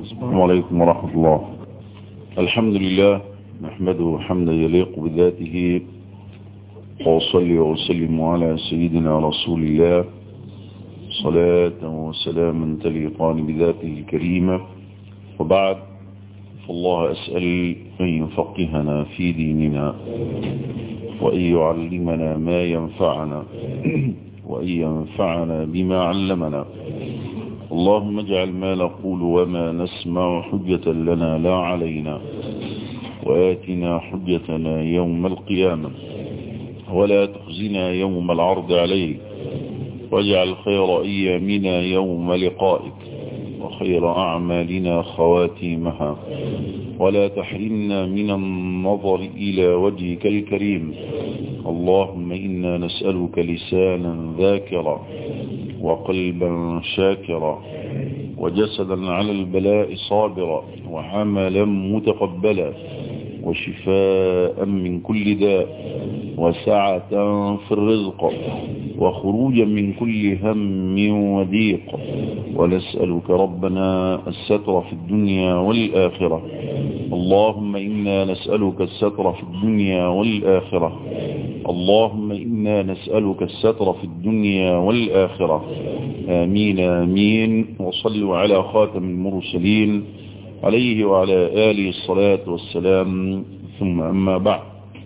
السلام عليكم ورحمة الله الحمد لله نحمده حمدا يليق بذاته وأصلي وأسلم على سيدنا رسول الله صلاة وسلاما تليقان بذاته الكريمة وبعد فالله أسأل أن يفقهنا في ديننا وأن يعلمنا ما ينفعنا وأن ينفعنا بما علمنا اللهم اجعل ما نقول وما نسمع حجة لنا لا علينا وآتنا حجتنا يوم القيامة ولا تخزنا يوم العرض عليك واجعل خير أيامنا يوم لقائك وخير أعمالنا خواتيمها ولا تحرمنا من النظر إلى وجهك الكريم اللهم إنا نسألك لسانا ذاكرا وقلبا شاكرا وجسدا على البلاء صابرا وعملا متقبلا وشفاء من كل داء وسعة في الرزق وخروجا من كل هم وضيق ونسألك ربنا الستر في الدنيا والآخرة اللهم إنا نسألك الستر في الدنيا والآخرة اللهم إنا نسألك الستر في الدنيا والآخرة آمين آمين وصلوا على خاتم المرسلين عليه وعلى آله الصلاة والسلام ثم أما بعد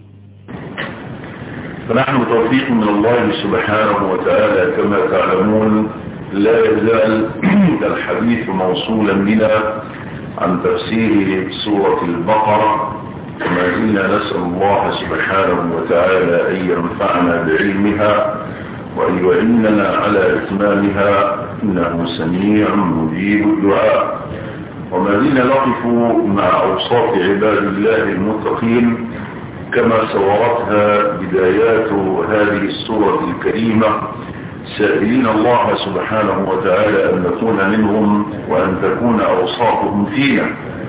فنحن توفيق من الله سبحانه وتعالى كما تعلمون لا يزال الحديث موصولا بنا عن تفسير سورة البقرة وما زلنا نسأل الله سبحانه وتعالى أن ينفعنا بعلمها وأن يعيننا على إتمامها إنه سميع مجيب الدعاء وما زلنا نقف مع أوصاف عباد الله المتقين كما صورتها بدايات هذه السورة الكريمة سائلين الله سبحانه وتعالى أن نكون منهم وأن تكون أوصافهم فينا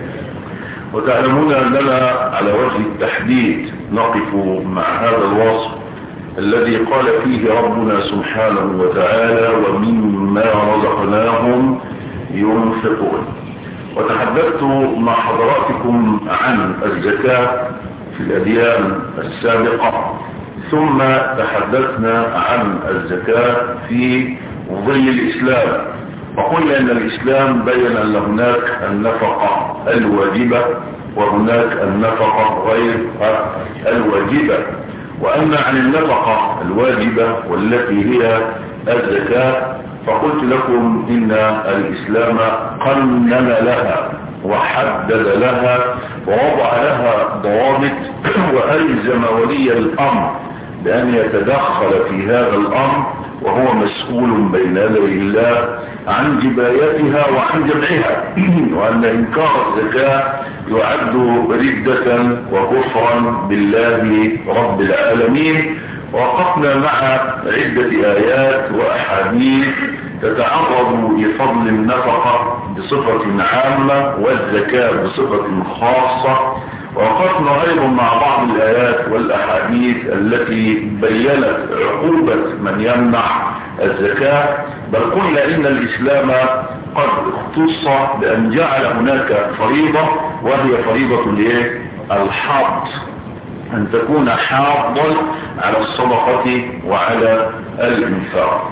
وتعلمون أننا على وجه التحديد نقف مع هذا الوصف الذي قال فيه ربنا سبحانه وتعالى ومما رزقناهم ينفقون وتحدثت مع حضراتكم عن الزكاة في الأديان السابقة ثم تحدثنا عن الزكاة في ظل الإسلام وقلنا أن الإسلام بين أن هناك النفقة الواجبة وهناك النفقة غير الواجبة وأما عن النفقة الواجبة والتي هي الزكاة فقلت لكم إن الإسلام قنن لها وحدد لها ووضع لها ضوابط وألزم ولي الأمر بأن يتدخل في هذا الأمر وهو مسؤول بين يدي الله عن جبايتها وعن جمعها وأن إنكار الزكاة يعد ردة وكفرا بالله رب العالمين وقفنا مع عدة آيات وأحاديث تتعرض لفضل النفقة بصفة عامة والزكاة بصفة خاصة ووقفنا أيضا مع بعض الآيات والأحاديث التي بيّنت عقوبة من يمنع الزكاة بل قلنا إن الإسلام قد اختص بأن جعل هناك فريضة وهي فريضة الحظ أن تكون حاضا على الصدقة وعلى الإنفاق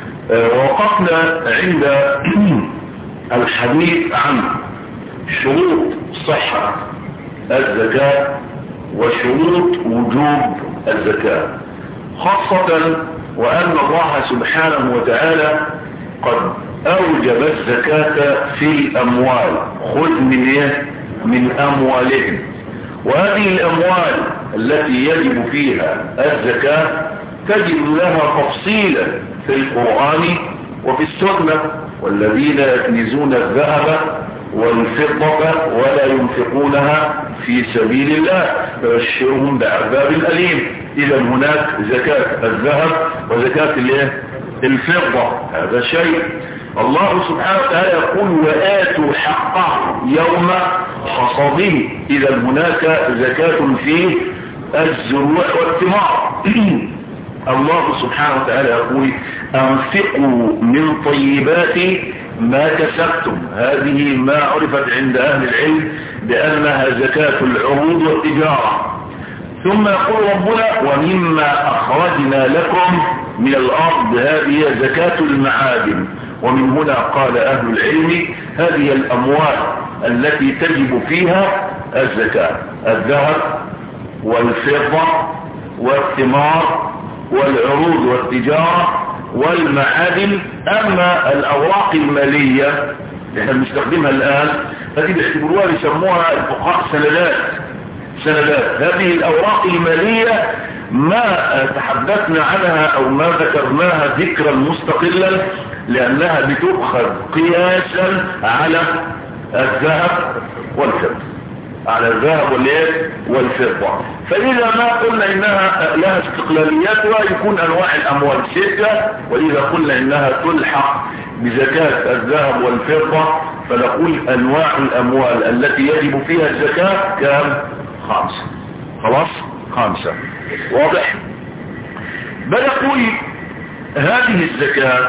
ووقفنا عند الحديث عن شروط صحة الزكاة وشروط وجوب الزكاة خاصة وأن الله سبحانه وتعالى قد أوجب الزكاة في الأموال خذ من إيه؟ من أموالهم وهذه الأموال التي يجب فيها الزكاة تجد لها تفصيلا في القرآن وفي السنة والذين يكنزون الذهب والفضة ولا ينفقونها في سبيل الله فبشرهم بعذاب أليم إذا هناك زكاة الذهب وزكاة الفضة هذا شيء الله سبحانه وتعالى يقول وآتوا حقه يوم حصاده إذا هناك زكاة في الزروع والثمار الله سبحانه وتعالى يقول أنفقوا من طيبات ما كسبتم هذه ما عرفت عند أهل العلم بأنها زكاة العروض والتجارة ثم يقول ربنا ومما أخرجنا لكم من الأرض هذه زكاة المعادن ومن هنا قال أهل العلم هذه الأموال التي تجب فيها الزكاة الذهب والفضة والثمار والعروض والتجارة والمعادن أما الأوراق المالية اللي احنا بنستخدمها الآن هذه بيعتبروها يسموها الفقهاء سندات سندات هذه الأوراق المالية ما تحدثنا عنها أو ما ذكرناها ذكرا مستقلا لأنها بتؤخذ قياسا على الذهب والفضة على الذهب والايه والفضة فإذا ما قلنا إنها لها استقلالياتها يكون أنواع الأموال ستة وإذا قلنا إنها تلحق بزكاة الذهب والفضة فنقول أنواع الأموال التي يجب فيها الزكاة كام خمسة خلاص خمسة واضح بنقول هذه الزكاة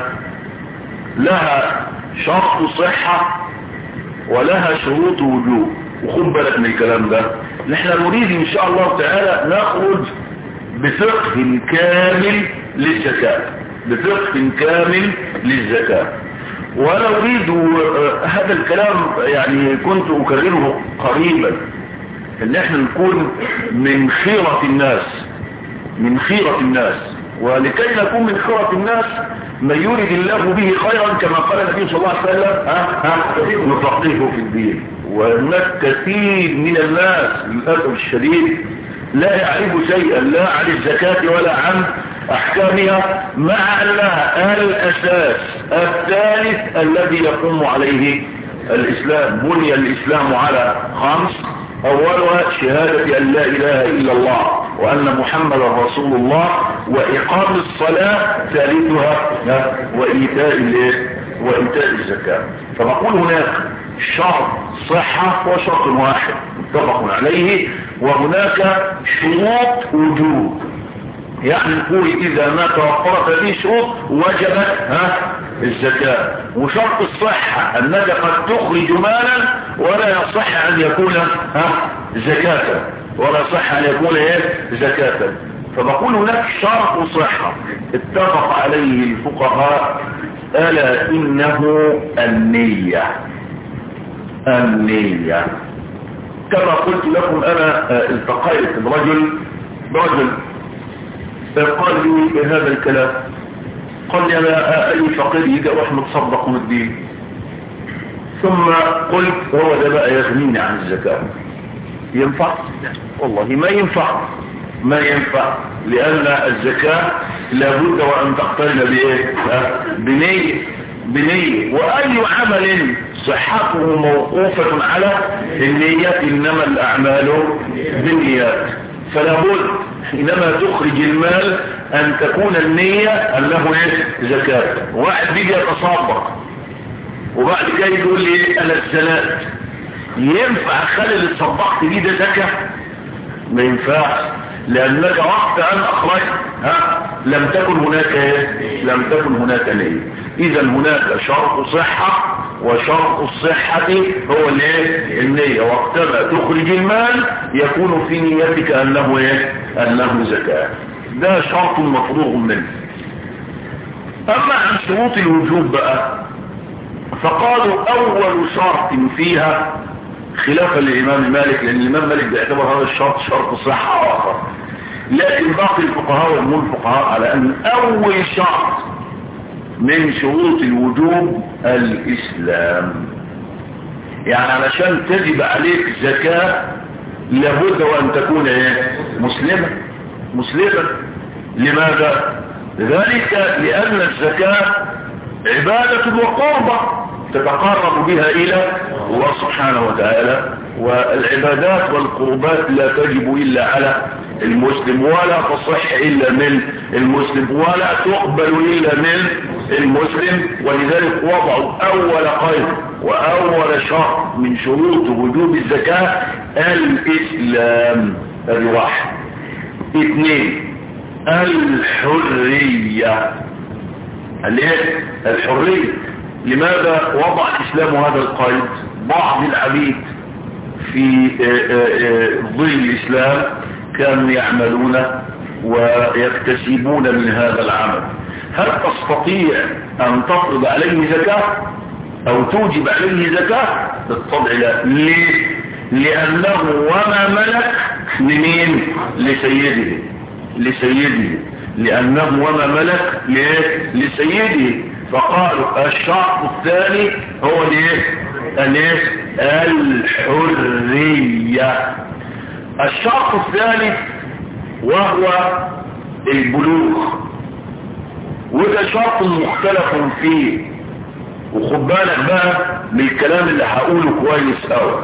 لها شرط صحة ولها شروط وجوب وخد بالك من الكلام ده نحن نريد ان شاء الله تعالى نخرج بفقه كامل للزكاة بفقه كامل للزكاة وانا اريد هذا الكلام يعني كنت اكرره قريبا ان احنا نكون من خيرة الناس من خيرة الناس ولكي نكون من خيرة الناس من يريد الله به خيرا كما قال النبي صلى الله عليه وسلم ها ها نفقهه في الدين وهناك كثير من الناس للأسف الشديد لا يعرف شيئا لا عن الزكاة ولا عن أحكامها مع أنها الأساس الثالث الذي يقوم عليه الإسلام بني الإسلام على خمس أولها شهادة أن لا إله إلا الله وأن محمد رسول الله وإقام الصلاة ثالثها وإيتاء وإيتاء الزكاة فنقول هناك شرط صحة وشرط واحد متفق عليه وهناك شروط وجوب يعني نقول إذا ما توفرت هذه شروط وجبت ها الزكاة وشرط الصحة أنك قد تخرج مالا ولا يصح أن يكون ها زكاة ولا يصح أن يكون إيه زكاة فبقول هناك شرط صحة اتفق عليه الفقهاء ألا إنه النية النية كما قلت لكم أنا التقيت برجل برجل قال لي هذا الكلام قال لي أنا أي فقير يجي أروح متصدق من الدين ثم قلت هو ده بقى يغنيني عن الزكاة ينفع والله ما ينفع ما ينفع لأن الزكاة لابد وأن تقترن بإيه بنية بنية وأي عمل صحته موقوفة على النيات إنما الأعمال بالنيات فلا بد حينما تخرج المال أن تكون النية أنه إيه زكاة واحد بيجي يتصدق وبعد كده يقول لي أنا الزلات ينفع خلي اللي تصدقت بيه ده زكاة ما ينفعش لأنك وقت أن أخرجت ها لم تكن هناك إيه؟ لم تكن هناك نية إذا هناك شرط صحة وشرط الصحة هو الايه النية وقتما تخرج المال يكون في نيتك أنه إيه أنه زكاة ده شرط مفروغ منه أما عن شروط الوجوب بقى فقالوا أول شرط فيها خلافا للإمام مالك لأن الإمام مالك بيعتبر هذا الشرط شرط صحة آخر لكن باقي الفقهاء والمول الفقهاء على أن أول شرط من شروط الوجوب الإسلام يعني علشان تجب عليك زكاة لابد وأن تكون ايه مسلمة مسلمة لماذا ذلك لأن الزكاة عبادة وقربة تتقرب بها إلى الله سبحانه وتعالى والعبادات والقربات لا تجب إلا على المسلم ولا تصح إلا من المسلم ولا تقبل إلا من المسلم ولذلك وضعوا أول قيد وأول شرط من شروط وجوب الزكاة الإسلام هذه واحد اثنين الحرية الايه الحرية لماذا وضع الإسلام هذا القيد بعض العبيد في ظل الإسلام كانوا يعملون ويكتسبون من هذا العمل هل تستطيع أن تفرض عليه زكاة أو توجب عليه زكاة بالطبع لا ليه لأنه وما ملك لمين لسيده لسيده لأنه وما ملك ليه لسيده فقالوا الشرط الثاني هو الايه الايه الحرية الشرط الثالث وهو البلوغ وده شرط مختلف فيه وخد بالك بقى من الكلام اللي هقوله كويس قوي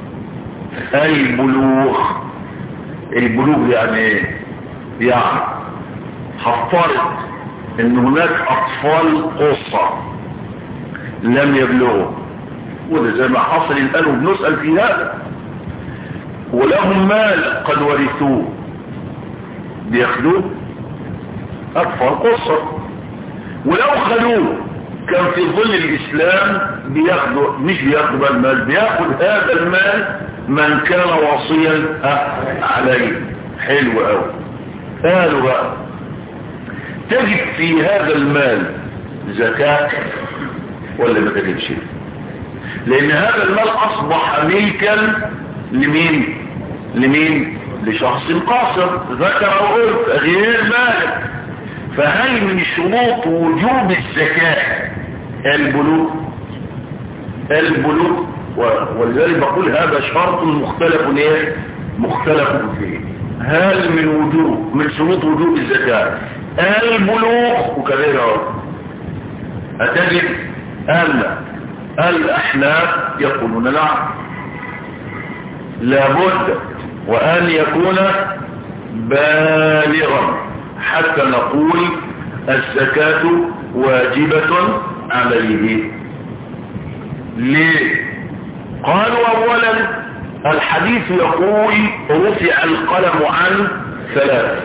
البلوغ البلوغ يعني ايه يعني هفترض ان هناك اطفال قصة لم يبلغوا وده زي ما حصل الان وبنسأل في هذا ولهم مال قد ورثوه بياخدوه اطفال قصة ولو خدوه كان في ظل الاسلام بياخدوا مش بياخدوا بقى المال بياخد هذا المال من كان وصيا عليه حلو قوي قالوا بقى تجد في هذا المال زكاة ولا ما تجدش لان هذا المال اصبح ملكا لمين لمين لشخص قاصر ذكر او انثى غير مالك فهل من شروط وجوب الزكاة البلوغ البلوغ ولذلك بقول هذا شرط مختلف ايه مختلف فيه هل من وجوب من شروط وجوب الزكاة البلوغ وكذلك هتجد أن الأحناف يقولون نعم لابد وأن يكون بالغا حتى نقول الزكاة واجبة عليه ليه قالوا أولا الحديث يقول رفع القلم عن ثلاث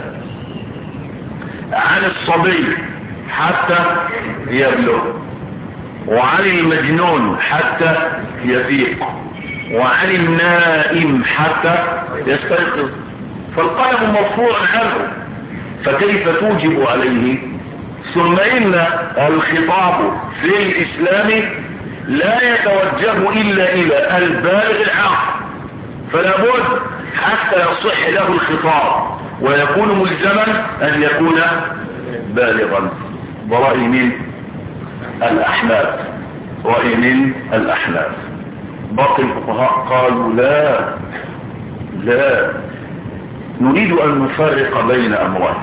عن الصبي حتى يبلغ وعن المجنون حتى يفيق وعن النائم حتى يستيقظ فالقلم مرفوع عنه فكيف توجب عليه ثم إن الخطاب في الإسلام لا يتوجه إلا إلى البالغ العاقل فلا بد حتى يصح له الخطاب ويكون ملزما أن يكون بالغا برأي من الأحناف رأي من الأحناف باقي الفقهاء قالوا لا لا نريد أن نفرق بين أمرين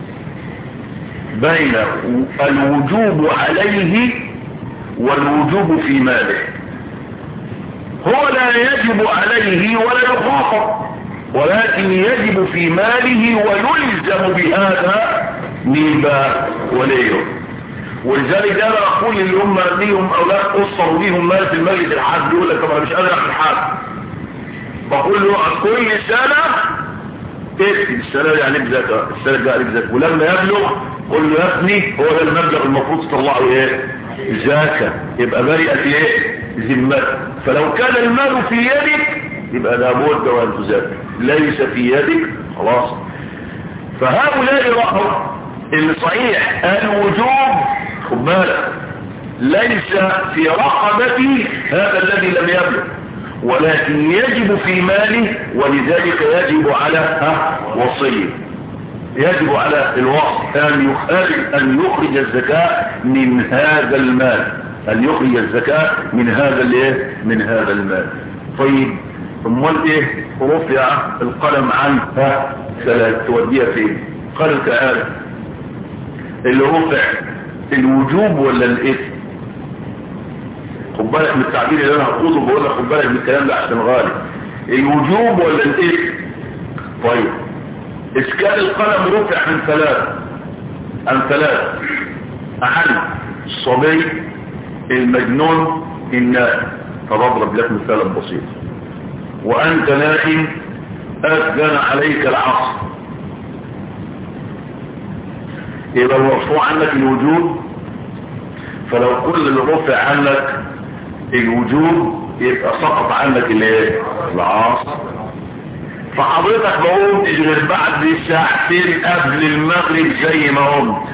بين الوجوب عليه والوجوب في ماله هو لا يجب عليه ولا يخاطب ولكن يجب في ماله ويلزم بهذا نيبا وليه ولذلك انا اقول اللي هم ليهم اولاد قصر وليهم مال في المجلس الحاج يقول لك طب انا مش قادر اعمل حاجه بقول له كل سنه اكتب السنه دي عليك زكاه السنه دي عليك زكاه ولما يبلغ قول له يا ابني هو ده المبلغ المفروض تطلعه ايه زكاه يبقى برئت ايه ذمتك فلو كان المال في يدك يبقى لابد وان تزكي ليس في يدك خلاص فهؤلاء رأوا ان صحيح الوجوب خد بالك ليس في رقبتي هذا الذي لم يبلغ ولكن يجب في ماله ولذلك يجب على وصيه يجب على الوصف أن يخرج, أن يخرج الزكاة من هذا المال أن يخرج الزكاة من هذا الايه من هذا المال طيب امال ايه رفع القلم عن ها ثلاث توديها فين قال تعالى اللي رفع الوجوب ولا الاثم خد بالك من التعبير اللي انا هقوله بقول لك خد بالك من الكلام ده عشان غالي الوجوب ولا الاثم طيب اسكان القلم رفع عن ثلاث عن ثلاث عن الصبي المجنون النائم فبضرب لك مثالا بسيط وأنت نائم أذن عليك العصر يبقى المرفوع عنك الوجود فلو كل اللي رفع عنك الوجوب يبقى سقط عنك الايه العصر فحضرتك ما قمتش غير بعد ساعتين قبل المغرب زي ما قمت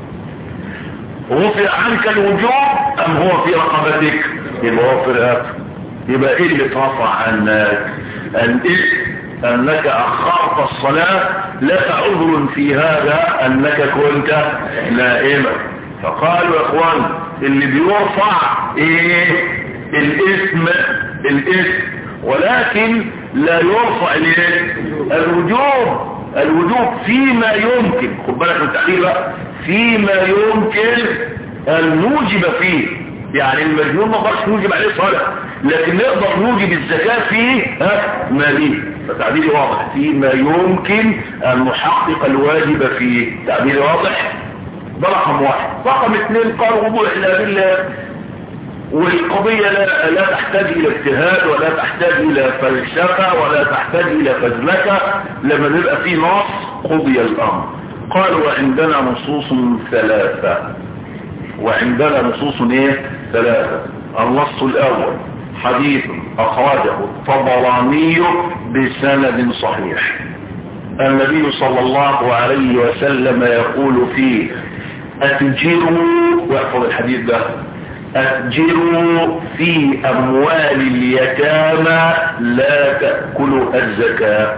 رفع عنك الوجوب ام هو في رقبتك يبقى هو في رقبتك يبقى ايه اللي اترفع عنك ان إيه؟ انك اخرت الصلاة لك عذر في هذا انك كنت نائما فقالوا يا اخوان اللي بيرفع ايه الاسم الاسم ولكن لا يرفع الايه الوجوب الوجوب فيما يمكن خد بالك من التحقيق بقى فيما يمكن ان نوجب فيه يعني المجنون ما نقدرش نوجب عليه صلاة لكن نقدر نوجب الزكاة فيه ها ماليه فتعبيري واضح فيما يمكن ان نحقق الواجب فيه تعبيري واضح ده رقم واحد رقم اثنين قال وضوح الادله والقضية لا, لا تحتاج الى اجتهاد ولا تحتاج الى فلسفة ولا تحتاج الى فزلكة لما بيبقى فيه نص قضي الامر قال وعندنا نصوص ثلاثة وعندنا نصوص ايه ثلاثة النص الاول حديث اخرجه الطبراني بسند صحيح النبي صلى الله عليه وسلم يقول فيه اتجروا واحفظ الحديث ده أتجروا في أموال اليتامى لا تأكلوا الزكاة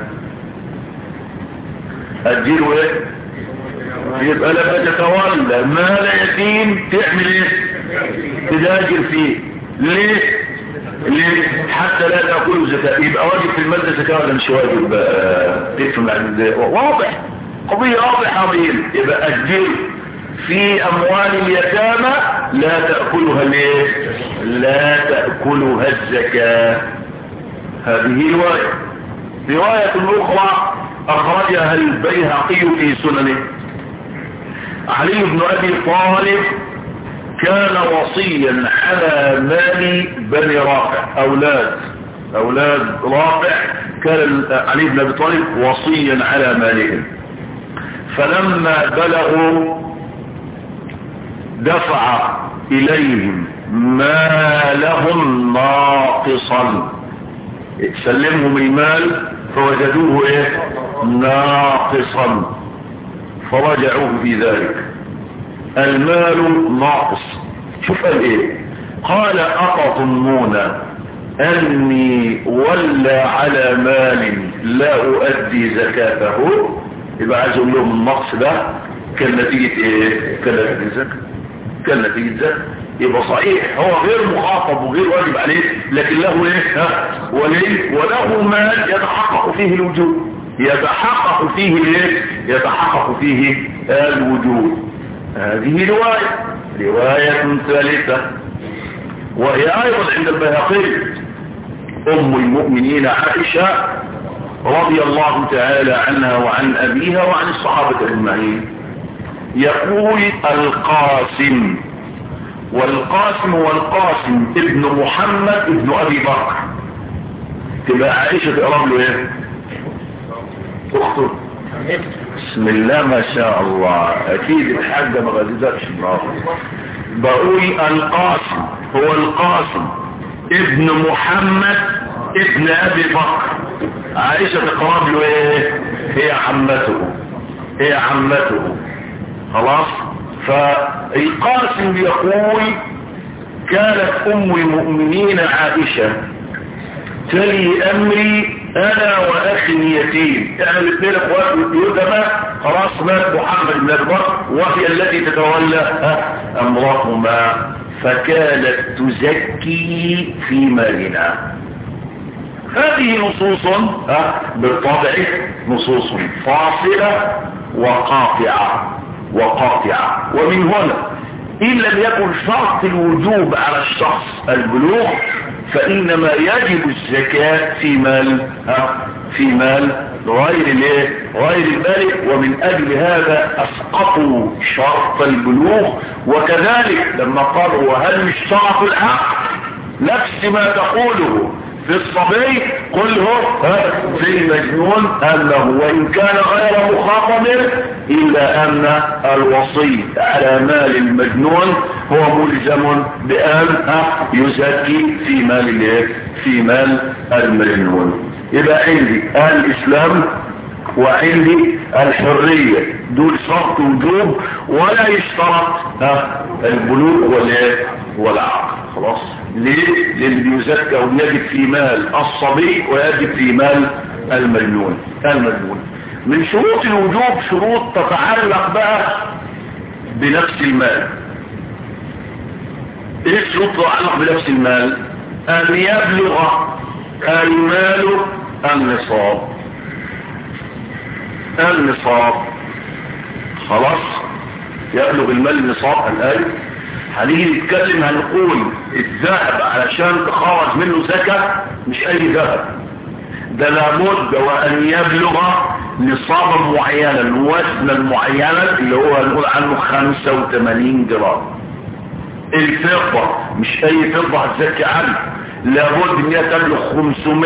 أتجروا إيه؟ يبقى لما تتولى مال يتيم تعمل إيه؟ تداجر فيه ليه؟ ليه؟ حتى لا تأكلوا زكاة يبقى واجب في المال ده زكاة ولا مش واجب تفهم عند واضح قضية واضحة عظيم يبقى أتجروا في أموال اليتامى لا تأكلها ليه لا تأكلها الزكاة هذه رواية رواية أخرى أخرجها البيهقي في سننه علي بن أبي طالب كان وصيا على مال بني رافع أولاد أولاد رافع كان علي بن أبي طالب وصيا على مالهم فلما بلغوا دفع إليهم ما لهم ناقصا سلمهم المال فوجدوه ايه ناقصا فرجعوه في ذلك المال ناقص شوف قال ايه قال أتظنون أني ولا على مال لا أؤدي زكاته يبقى عايز اقول لهم النقص ده كان نتيجة ايه كان نتيجة زكاة كان نتيجة ذلك يبقى صحيح هو غير مخاطب وغير واجب عليه لكن له ايه ها وليه وله مال يتحقق فيه الوجود يتحقق فيه ايه يتحقق فيه الوجود هذه رواية رواية ثالثة وهي ايضا عند البيهقي ام المؤمنين عائشة رضي الله تعالى عنها وعن ابيها وعن الصحابة اجمعين يقول القاسم والقاسم والقاسم ابن محمد ابن ابي بكر تبقى عائشة تقرب له ايه اخته بسم الله ما شاء الله اكيد الحاجة ما غزتش النهارده بقول القاسم هو القاسم ابن محمد ابن ابي بكر عائشة تقرب له ايه هي عمته هي عمته خلاص فالقاسم يقول كانت ام المؤمنين عائشة تلي امري انا واخي يتيم يعني الاثنين اخوات يتمى خلاص مات محمد بن البر وهي التي تتولى امرهما فكانت تزكي في مالنا هذه نصوص بالطبع نصوص فاصلة وقاطعة وقاطعة ومن هنا إن لم يكن شرط الوجوب على الشخص البلوغ فإنما يجب الزكاة في مال في مال غير الايه غير البالغ ومن أجل هذا أسقطوا شرط البلوغ وكذلك لما قالوا وهل مش شرط العقل نفس ما تقوله في الصبي قل هو في المجنون أنه وإن كان غير مخاطب إلا أن الوصي على مال المجنون هو ملزم بأن يزكي في مال الايه في مال المجنون يبقى عندي الإسلام وعندي الحرية دول شرط وجوب ولا يشترط البلوغ ولا والعقل خلاص ليه لان بيزكى ويجب في مال الصبي ويجب في مال المجنون المجنون من شروط الوجوب شروط تتعلق بقى بنفس المال ايه الشروط تتعلق بنفس المال ان يبلغ المال النصاب النصاب خلاص يبلغ المال النصاب الآن هنيجي نتكلم هنقول الذهب علشان تخرج منه زكاة مش اي ذهب ده لابد وان يبلغ نصابا معينا وزنا معينا اللي هو نقول عنه 85 جرام الفضة مش اي فضة هتزكي عنه لابد ان هي تبلغ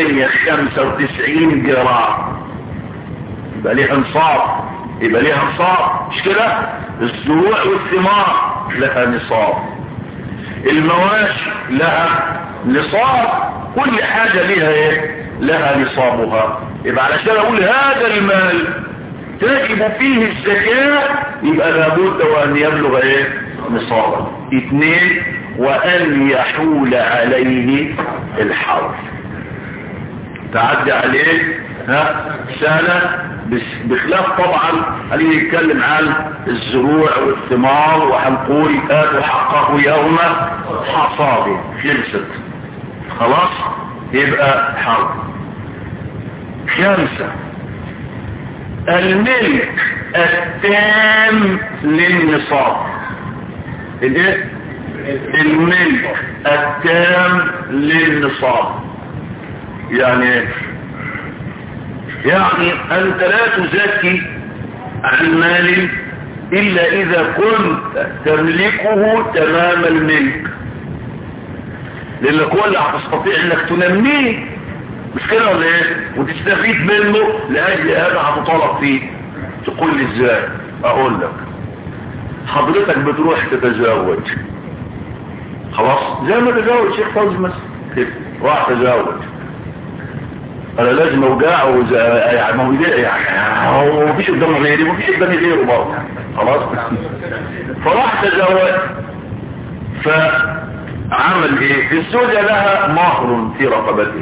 595 جرام يبقى ليها نصاب يبقى ليها نصاب مش كده الزروع والثمار لها نصاب المواشي لها نصاب كل حاجة لها ايه لها نصابها يبقى علشان اقول هذا المال تجب فيه الزكاة يبقى لابد وان يبلغ ايه نصابا اثنين وان يحول عليه الحول تعدي عليه ها سنة بخلاف طبعا هنيجي نتكلم عن الزروع والثمار وهنقول آتوا حقه يوم حصاده خلصت خلاص يبقى حرب خمسة الملك التام للنصاب الايه الملك التام للنصاب يعني يعني أنت لا تزكي عن مال إلا إذا كنت تملكه تمام الملك لأنك هو اللي هتستطيع أنك تنميه مش كده ولا ايه وتستفيد منه لأجل هذا هتطالب فيه تقول لي ازاي أقول لك حضرتك بتروح تتزوج خلاص زي ما تزوج شيخ فوزي مثلا كده راح تزوج انا لازم اوجع يعني ما هو يعني هو مفيش قدامه غيري مفيش قدامي غيره برضه خلاص فراح تزوج فعمل ايه الزوجة لها مهر في رقبته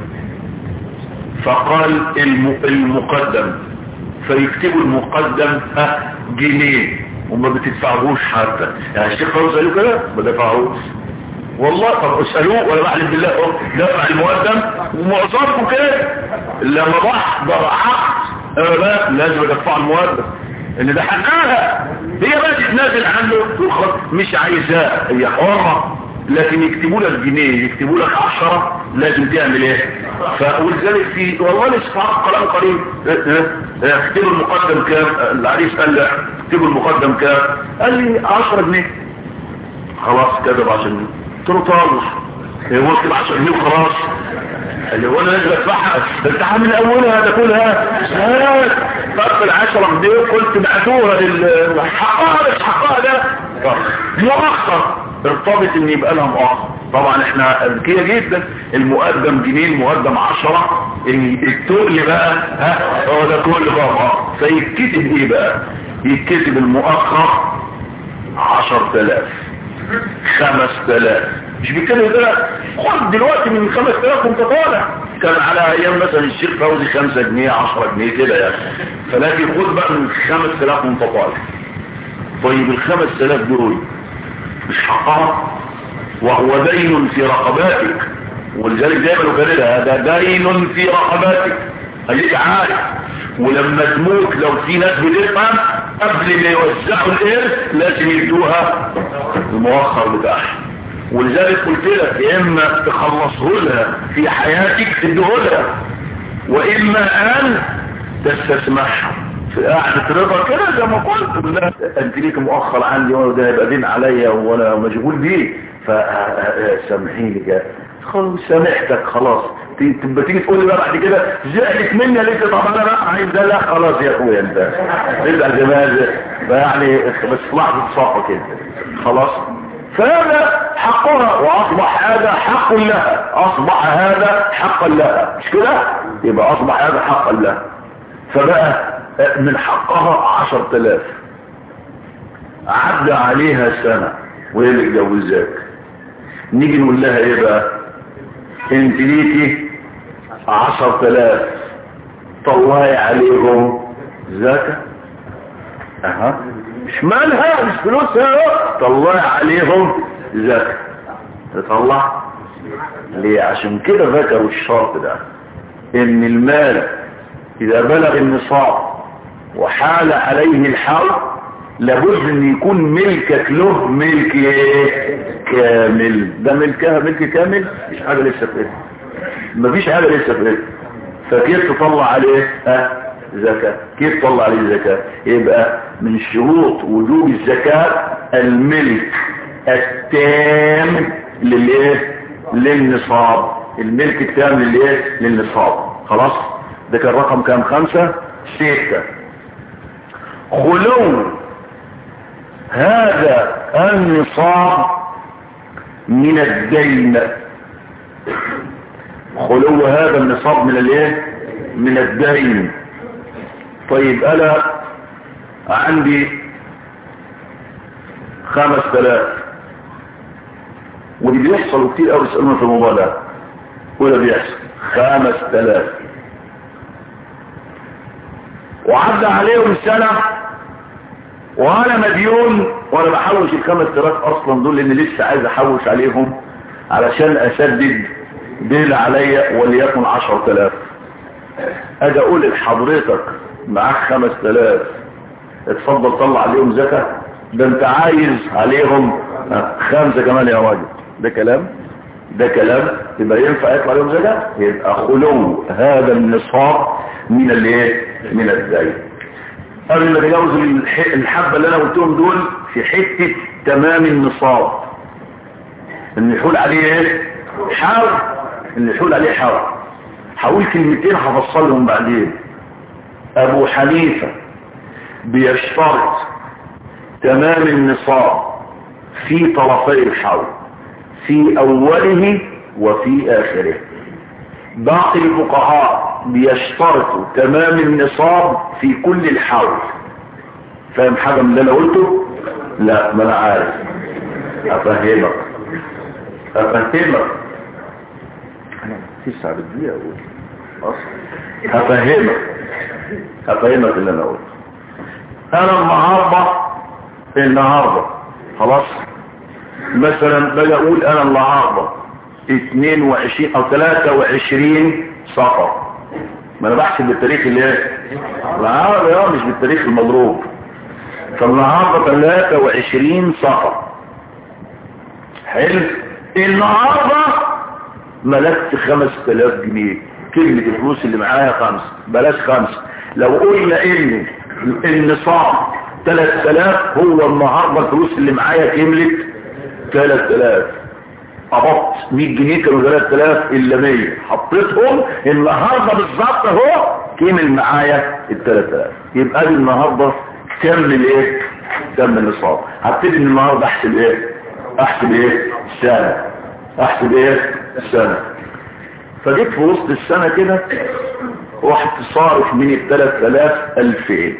فقال المقدم فيكتبوا المقدم جنيه وما بتدفعوش حتى يعني الشيخ فوز قالوا كده ما دفعوش والله طب اسألوه ولا بعلم بالله دفع المقدم ومعظمكم كده لما بحضر عقد لا لازم ادفع المقدم ان ده حقها هي بقى تتنازل عنه مش عايزاه هي حرة لكن يكتبوا لك جنيه يكتبوا لك عشرة لازم تعمل ايه فولذلك في والله الاسفاق كلام قريب اكتبوا المقدم كام العريس قال لا اكتبوا المقدم كام قال لي 10 جنيه خلاص كذب عشان قلت له طالع هو اكتب 10 جنيه وخلاص قال لي وانا لازم ادفعها ده انت عامل اولها ده كلها فرق ال 10 جنيه قلت بعتوها للحقها بس حقها ده مؤخر ارتبط ان يبقى لها مؤخر طبعا احنا اذكياء جدا المقدم جنيه المقدم عشرة التقل بقى ها هو ده كل بقى فيتكتب ايه بقى يتكتب المؤخر عشر تلاف خمس تلاف مش بيتكلم ده خد دلوقتي من خمس تلاف وانت طالع كان على ايام مثلا الشيخ فوزي خمسة جنيه عشرة جنيه كده يعني فلكن خد بقى من خمس تلاف وانت طالع طيب الخمس تلاف دول مش حقها وهو دين في رقباتك ولذلك دايما نكررها هذا دين في رقباتك خليك عارف ولما تموت لو في ناس بتفهم قبل ما يوزعوا الارث لازم يدوها المؤخر بتاعها ولذلك قلت لك يا اما تخلصه لها في حياتك تديه لها واما ان تستسمحها في قاعدة رضا كده زي ما قلت لا انت ليك مؤخر عندي وده يبقى دين عليا وانا مشغول بيه فسامحيني خلاص سامحتك خلاص تبقى تيجي تقول لي بقى بعد كده زعلت مني ليه طب انا بقى عايز ده لا خلاص يا اخويا انت تبقى زمان يعني بس لحظه صفا كده خلاص فهذا حقها واصبح هذا حق لها اصبح هذا حقا لها مش كده يبقى اصبح هذا حقا لها فبقى من حقها عشر تلاف عدى عليها سنة وهي اللي اتجوزاك نيجي نقول لها ايه بقى انت ليكي عشر تلاف طلعي عليهم زكاة اها مش مالها مش فلوسها طلعي عليهم زكاة تطلع ليه عشان كده ذكروا الشرط ده ان المال اذا بلغ النصاب وحال عليه الحول لابد ان يكون ملكك له ملك ايه كامل ده ملكها ملك كامل مش حاجة لسه في ايه مفيش حاجة لسه في ايه فكيف تطلع عليه ها زكاة كيف تطلع عليه زكاة يبقى من شروط وجوب الزكاة الملك التام للايه للنصاب الملك التام للايه للنصاب خلاص ده كان رقم كام خمسة ستة خلو هذا النصاب من الدين خلو هذا النصاب من الايه من الدين طيب انا عندي خمس تلاف واللي بيحصل كتير قوي يسألونا في الموضوع ده ولا بيحصل خمس تلاف وعدى عليهم سنة وانا مديون وانا بحوش الخمس تلاف اصلا دول لان لسه عايز احوش عليهم علشان اسدد دين عليا وليكن عشر تلاف اجي اقول لحضرتك معاك خمس تلاف اتفضل طلع عليهم زكاة ده انت عايز عليهم خمسة كمان يا راجل ده كلام ده كلام يبقى ينفع يطلع عليهم زكاة يبقى خلو هذا النصاب من الايه من الدين قبل ما تجاوز الحبة اللي انا قلتهم دول في حتة تمام النصاب ان يحول عليه ايه حول ان يحول عليه حول هقول كلمتين هفصلهم بعدين ابو حنيفة بيشترط تمام النصاب في طرفي الحول في اوله وفي اخره باقي الفقهاء بيشترطوا تمام النصاب في كل الحول فاهم حاجة من اللي انا قلته لا ما انا عارف افهمك افهمك انا تسعة بالدقيقة اقول اصلا هفهمك هفهمك اللي انا قلته انا النهاردة النهاردة خلاص مثلا باجي اقول انا النهاردة 22 او 23 صفر ما انا بحسب بالتاريخ اللي ايه النهارده اه مش بالتاريخ المضروب فالنهارده 23 صفر حلو النهارده ملكت 5000 جنيه كلمة الفلوس اللي معايا خمس بلاش خمس لو قلنا ان النصاب 3000 هو النهارده الفلوس اللي معايا كملت 3000 قبضت 100 جنيه كانوا 3000 الا 100 حطيتهم النهارده بالظبط اهو كمل معايا ال 3000 يبقى لي النهارده كمل ايه كمل النصاب هبتدي من النهارده احسب ايه احسب ايه السنه احسب ايه السنه فجيت في وسط السنه كده رحت صارف من ال 3000 2000 ايه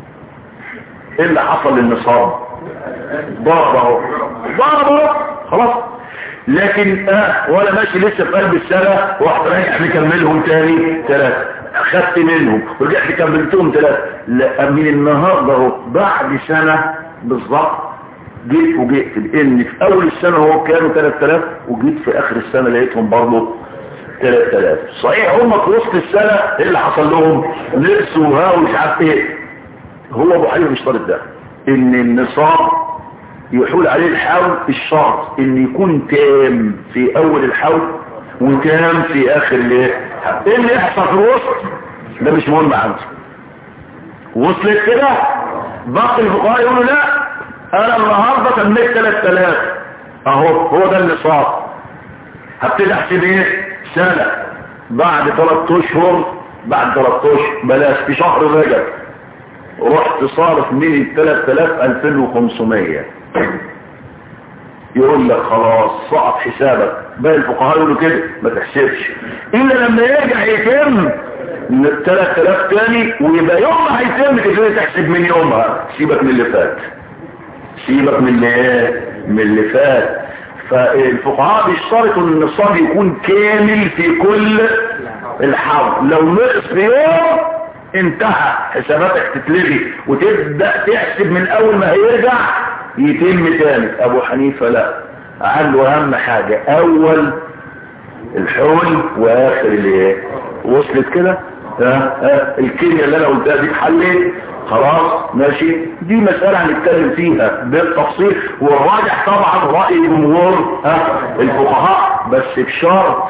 اللي حصل للنصاب ضرب اهو ضرب اهو خلاص لكن اه وانا ماشي لسه في قلب السنة واحد رايح مكملهم تاني ثلاثة اخدت منهم ورجعت كملتهم ثلاثة لا من النهاردة اهو بعد سنة بالظبط جيت وجئت لان في اول السنة هو كانوا 3000 وجيت في اخر السنة لقيتهم برضه 3000 صحيح هم في وسط السنة ايه اللي حصل لهم لبس وها ومش عارف ايه هو ابو حنيفه مش طالب ده ان النصاب يحول عليه الحول الشرط ان يكون تام في اول الحول وتام في اخر الايه ايه اللي يحصل في الوسط ده مش مهم عندي وصلت كده باقي الفقهاء يقولوا لا انا النهارده تميت 3000 اهو هو ده النصاب هبتدي احسب ايه سنه بعد ثلاث اشهر بعد ثلاث اشهر بلاش في شهر رجب رحت صارف من ال 3000 2500 يقول لك خلاص سقط حسابك باقي الفقهاء يقولوا كده ما تحسبش الا لما يرجع يتم من ال 3000 تاني ويبقى يوم ما هيتم تبتدي تحسب من يومها سيبك من اللي فات سيبك من اللي ايه من اللي فات فالفقهاء بيشترطوا ان النصاب يكون كامل في كل الحول لو نقص في يوم انتهى حساباتك تتلغي وتبدأ تحسب من اول ما هيرجع يتم تاني ابو حنيفة لا عنده اهم حاجة اول الحول واخر الايه وصلت كده ها ها الكيمياء اللي انا قلتها دي اتحلت خلاص ماشي دي مسألة هنتكلم فيها بالتفصيل والراجح طبعا رأي جمهور ها الفقهاء بس بشرط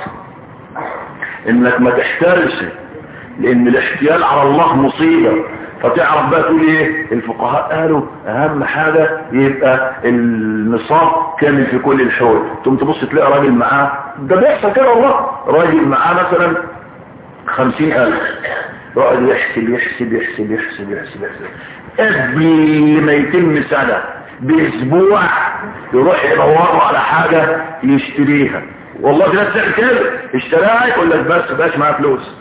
انك ما تحترش لان الاحتيال على الله مصيبة فتعرف بقى تقول ايه الفقهاء قالوا اهم حاجة يبقى النصاب كامل في كل الحول ثم تبص تلاقي راجل معاه ده بيحصل كده والله راجل معاه مثلا خمسين الف يقعد يحسب يحسب يحسب يحسب يحسب يحسب قبل ما يتم سنة باسبوع يروح يدور على حاجة يشتريها والله في ناس تعمل كده اشتراها يقول لك بس بقاش معاه فلوس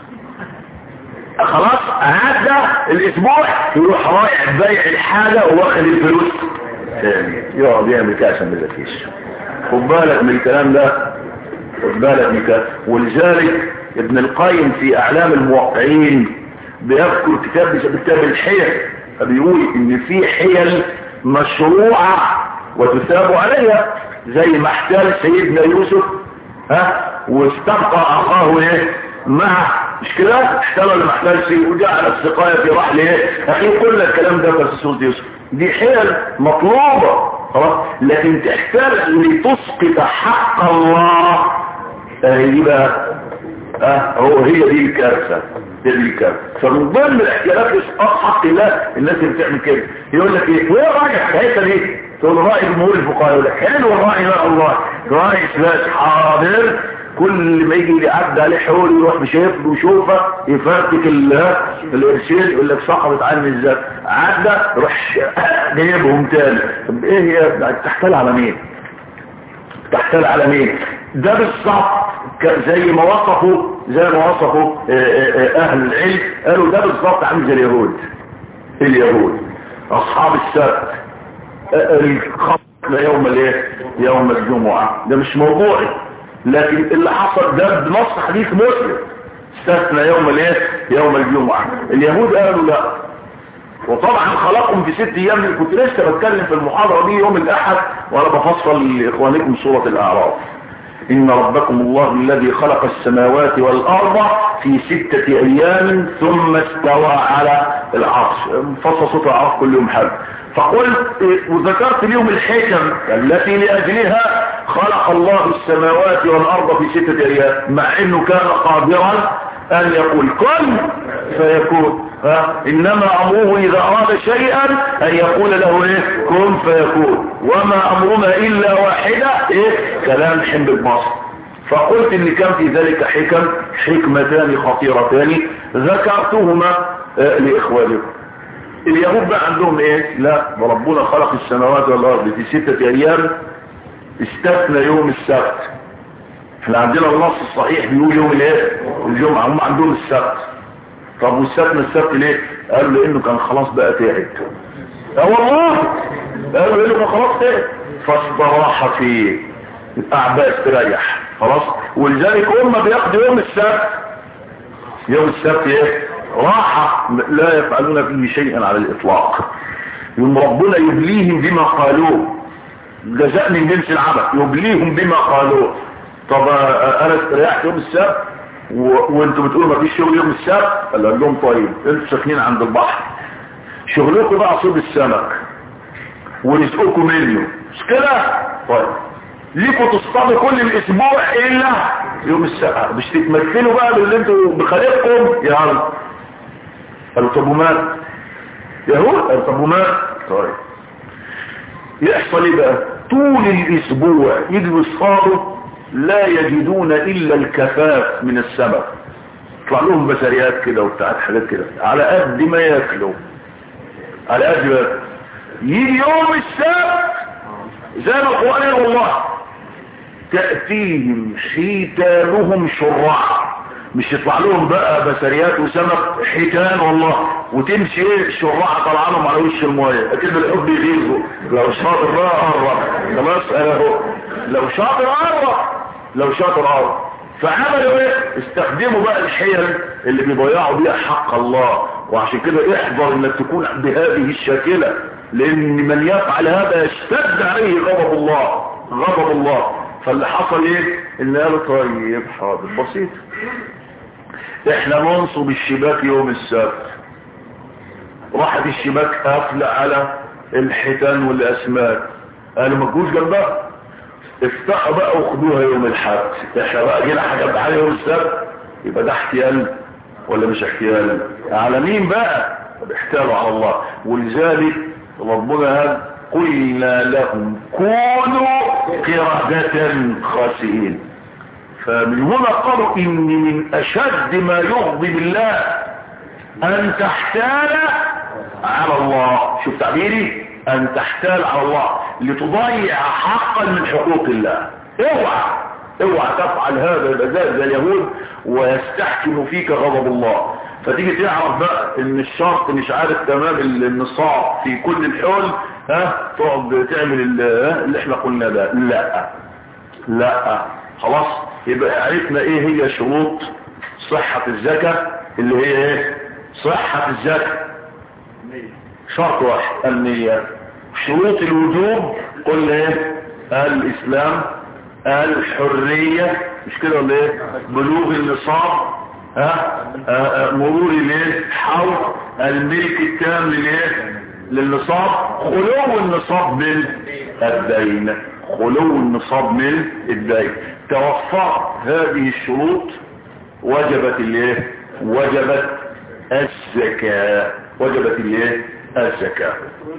خلاص عدى الاسبوع يروح رايح بايع الحاجة واخد الفلوس تاني يقعد يعمل كده عشان ما يذاكرش خد بالك من الكلام ده خد بالك من الكلام ولذلك ابن القيم في اعلام الموقعين بيذكر كتاب كتاب الحيل فبيقول ان في حيل مشروعة وتثاب عليها زي ما احتال سيدنا يوسف ها واستبقى اخاه ايه معه مش كده احتال ولا ما احتالش وجعل السقاية في رحل ايه اخي كل الكلام ده في سورة يوسف دي حيل مطلوبة خلاص لكن تحتال لتسقط حق الله اهي بقى اه هو هي دي الكارثة هي دي الكارثة فمن ضمن الاحتيالات لاسقاط حق الله الناس اللي بتعمل كده يقول لك ايه وهي راجع حكايتها ليه تقول رأي جمهور الفقهاء يقول لك حلو الرأي بقى الله رأي اثبات حاضر كل ما يجي يعدي عليه حول يروح مشايف له شوفه يفرتك الارشيل يقول لك سقطت عني ازاي عدى يروح جايبهم تاني طب ايه هي تحتال على مين تحتال على مين ده بالظبط زي ما وصفوا زي ما وصفوا اهل العلم قالوا ده بالظبط عامل زي اليهود اليهود اصحاب السبت الخط يوم الايه يوم الجمعة ده مش موضوعي لكن اللي حصل ده بنص حديث مسلم استثنى يوم الايه يوم الجمعة اليهود قالوا لا وطبعا خلقهم في ست ايام كنت لسه بتكلم في المحاضرة دي يوم الاحد وانا بفصل لاخوانكم سورة الاعراف ان ربكم الله الذي خلق السماوات والارض في ستة ايام ثم استوى على العرش فصل صوت الاعراف كل يوم حد فقلت وذكرت اليوم الحكم التي لأجلها خلق الله السماوات والأرض في ستة أيام مع أنه كان قادرا أن يقول كن فيكون ها إنما أمره إذا أراد شيئا أن يقول له إيه كن فيكون وما أمرنا إلا واحدة إيه كلام حمد مصر فقلت ان كان في ذلك حكم حكمتان خطيرتان ذكرتهما آه لإخوانكم اليهود بقى عندهم ايه لا ربنا خلق السماوات والارض في ستة ايام استثنى يوم السبت احنا عندنا النص الصحيح بيقول يوم الايه الجمعة هم عندهم السبت طب واستثنى السبت ليه قالوا لانه كان خلاص بقى تعب اه والله قالوا لانه كان خلاص تعب فاستراح فيه الاعباء استريح خلاص ولذلك هم بياخدوا يوم السبت يوم السبت ايه راحة لا يفعلون فيه شيئا على الإطلاق يوم ربنا يبليهم بما قالوه جزاء من جنس العمل يبليهم بما قالوه طب أنا استريحت يوم السبت و... وانتوا بتقولوا ما فيش شغل يوم السبت قال لهم طيب انتوا ساكنين عند البحر شغلكم بقى صيد السمك ورزقكم منه مش كده طيب ليكوا تصطادوا كل الاسبوع الا يوم السبت مش تتمثلوا بقى باللي انتوا بخالقكم يا عم قالوا طب ومال يهود قالوا طب ومال طيب يحصل ايه بقى طول الاسبوع يجوا يصطادوا لا يجدون الا الكفاف من السمك يطلع لهم بسريات كده وبتاعت حاجات كده على قد ما ياكلوا على قد ما ياكلوا. يجي يوم السبت زي ما القرآن والله تأتيهم حيتانهم شرعا مش يطلع لهم بقى بسريات وسمك حيتان والله وتمشي ايه الشرعة طالعه لهم على وش المايه اكيد الحب يغيظه لو شاطر بقى قرب خلاص اهو لو شاطر قرب لو شاطر قرب فعملوا ايه استخدموا بقى الحيل اللي بيضيعوا بيها حق الله وعشان كده احذر انك تكون بهذه الشاكلة لان من يفعل هذا يشتد عليه غضب الله غضب الله فاللي حصل ايه ان قالوا طيب حاضر بسيط احنا ننصب الشباك يوم السبت راحت الشباك قافله على الحيتان والاسماك قالوا ما تجوش جنبها افتحوا بقى وخدوها يوم الاحد احنا بقى جينا حاجه بحاجه يوم السبت يبقى ده احتيال ولا مش احتيال على مين بقى احتالوا على الله ولذلك ربنا هذا قلنا لهم كونوا قردة خاسئين فمن هنا قالوا ان من اشد ما يغضب الله ان تحتال على الله شوف تعبيري ان تحتال على الله لتضيع حقا من حقوق الله اوعى اوعى تفعل هذا يبقى زي اليهود ويستحكم فيك غضب الله فتيجي تعرف بقى ان الشرط مش عارف تمام النصاب في كل الحول ها تقعد تعمل اللي احنا قلنا ده لا لا خلاص يبقى عرفنا ايه هي شروط صحة الزكاة اللي هي ايه صحة الزكاة شرط واحد النية شروط الوجوب قلنا ايه الاسلام الحرية مش كده ولا ايه بلوغ النصاب ها مرور الايه حول الملك التام للايه للنصاب خلو النصاب من الدين خلو النصاب من الدين توفرت هذه الشروط وجبت الايه وجبت الزكاة وجبت الايه الزكاة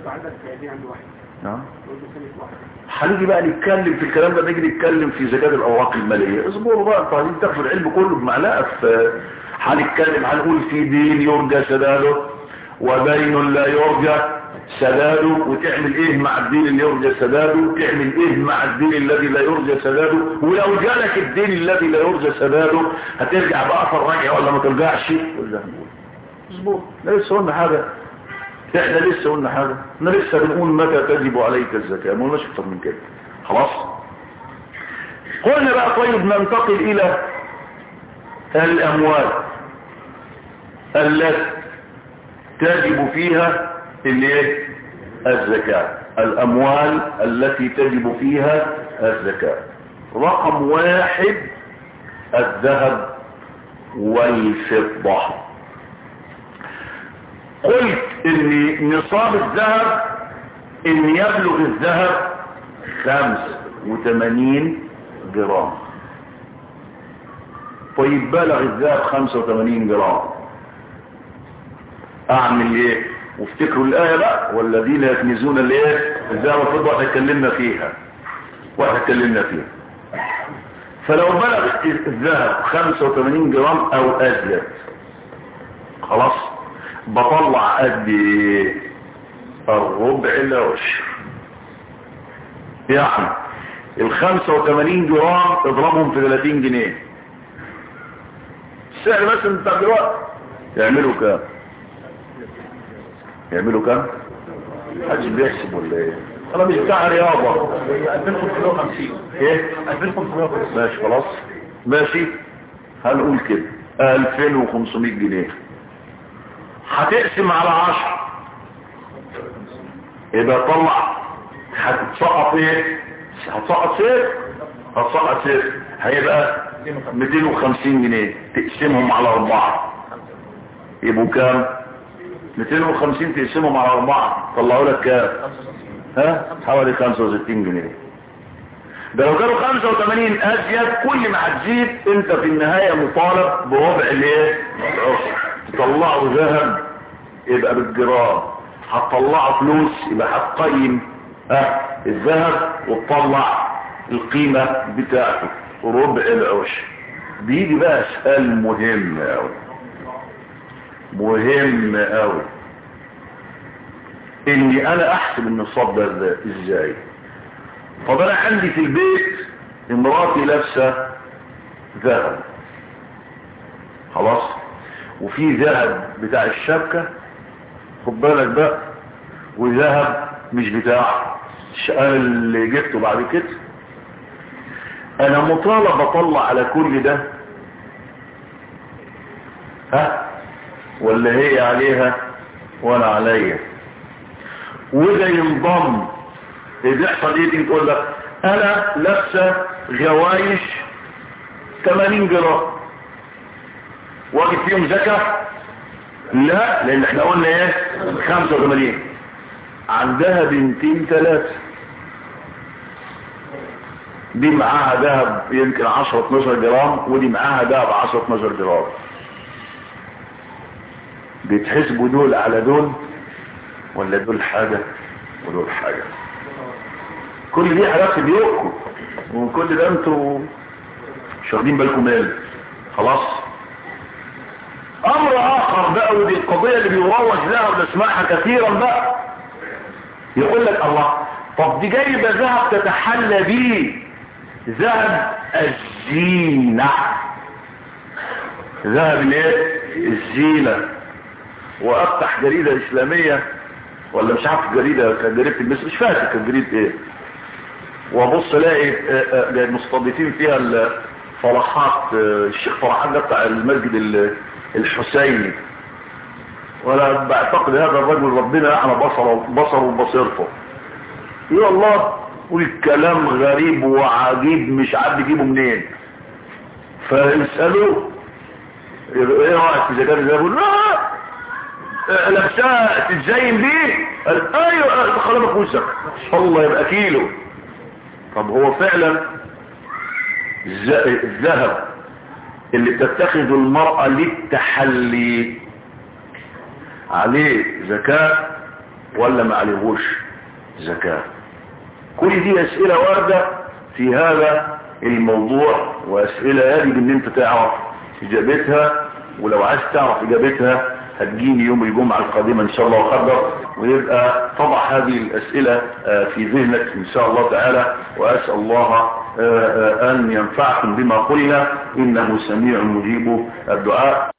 نعم هنيجي بقى نتكلم في الكلام ده نيجي نتكلم في زكاة الاوراق المالية اصبروا بقى انتوا عايزين تاخدوا العلم كله بمعلقة في هنتكلم هنقول في دين يرجى سداده ودين لا يرجى سداده وتعمل ايه مع الدين اللي يرجى سداده وتعمل ايه مع الدين الذي لا يرجى سداده ولو جالك الدين الذي لا يرجى سداده هترجع بأثر رجع ولا ما ترجعش اصبر لا لسه قلنا حاجة احنا لسه قلنا حاجة احنا لسه بنقول متى تجب عليك الزكاة ما قلناش اكتر من كده خلاص قلنا بقى طيب ننتقل الى الاموال التي تجب فيها الايه الزكاة الاموال التي تجب فيها الزكاة رقم واحد الذهب والفضة قلت ان نصاب الذهب ان يبلغ الذهب خمس وثمانين جرام طيب بلغ الذهب خمسة وثمانين جرام اعمل ايه وافتكروا الايه بقى والذين يكنزون الايه الذهب والفضه احنا اتكلمنا فيها واحنا اتكلمنا فيها فلو بلغ الذهب 85 جرام او ازيد خلاص بطلع قد ايه الربع العشر يعني ال 85 جرام اضربهم في 30 جنيه السعر بس بتاع دلوقتي يعملوا كام يعملوا كام محدش بيحسب ولا ايه انا مش بتاع رياضه 2550 ايه 2550 ماشي خلاص ماشي هنقول كده 2500 جنيه هتقسم على 10 يبقى طلع هتسقط ايه هتسقط صفر هتسقط صفر هيبقى 250 جنيه تقسمهم على اربعة يبقوا كام 250 تقسمهم على اربعة طلعوا لك كام ها حوالي 65 جنيه ده لو كانوا 85 ازيد كل ما هتزيد انت في النهاية مطالب بربع الايه العشر تطلعوا ذهب يبقى بالجرام هتطلعوا فلوس يبقى هتقيم ها الذهب وتطلع القيمة بتاعته ربع العشر بيجي بقى سؤال مهم قوي مهم قوي اني انا احسب النصاب ده ازاي طب انا عندي في البيت امراتي لابسه ذهب خلاص وفي ذهب بتاع الشبكه خد بالك بقى وذهب مش بتاع الشقال اللي جبته بعد كده انا مطالب اطلع على كل ده ها ولا هي عليها وانا عليا وده ينضم بيحصل ايه تيجي تقول لك انا لابسه غوايش 80 جرام واجد فيهم زكاه لا لان احنا قلنا ايه 85 عندها بنتين ثلاثه دي معاها ذهب يمكن 10 12 جرام ودي معاها ذهب 10 12 جرام بيتحسبوا دول على دول ولا دول حاجة ودول حاجة كل دي حاجات في بيوتكم وكل ده انتوا مش واخدين بالكم منه خلاص امر اخر بقى ودي القضية اللي بيروج لها ونسمعها كثيرا بقى يقول لك الله طب دي جايبه ذهب تتحلى بيه ذهب الزينة ذهب الايه الزينة وافتح جريدة اسلامية ولا مش عارف جريدة كان جريدة المصر مش فاكر كان جريدة ايه وابص الاقي مستضيفين فيها فرحات الشيخ فرحات ده بتاع المسجد الحسيني وانا بعتقد هذا الرجل ربنا اعلى بصره بصره وبصيرته يا الله والكلام غريب وعجيب مش عارف يجيبه منين فيسألوه ايه رأيك في زكاة ده يقول لا لابسها تتزين بيه قال ايوه خلبك وسك الله يبقى كيلو طب هو فعلا الذهب اللي بتتخذ المرأة للتحلي عليه زكاة ولا ما عليهوش زكاة كل دي اسئلة واردة في هذا الموضوع واسئلة يجب ان انت تعرف اجابتها ولو عايز تعرف اجابتها هتجيني يوم الجمعة القادمة ان شاء الله وقدر ويبقى طبع هذه الاسئلة في ذهنك ان شاء الله تعالى واسأل الله ان ينفعكم بما قلنا انه سميع مجيب الدعاء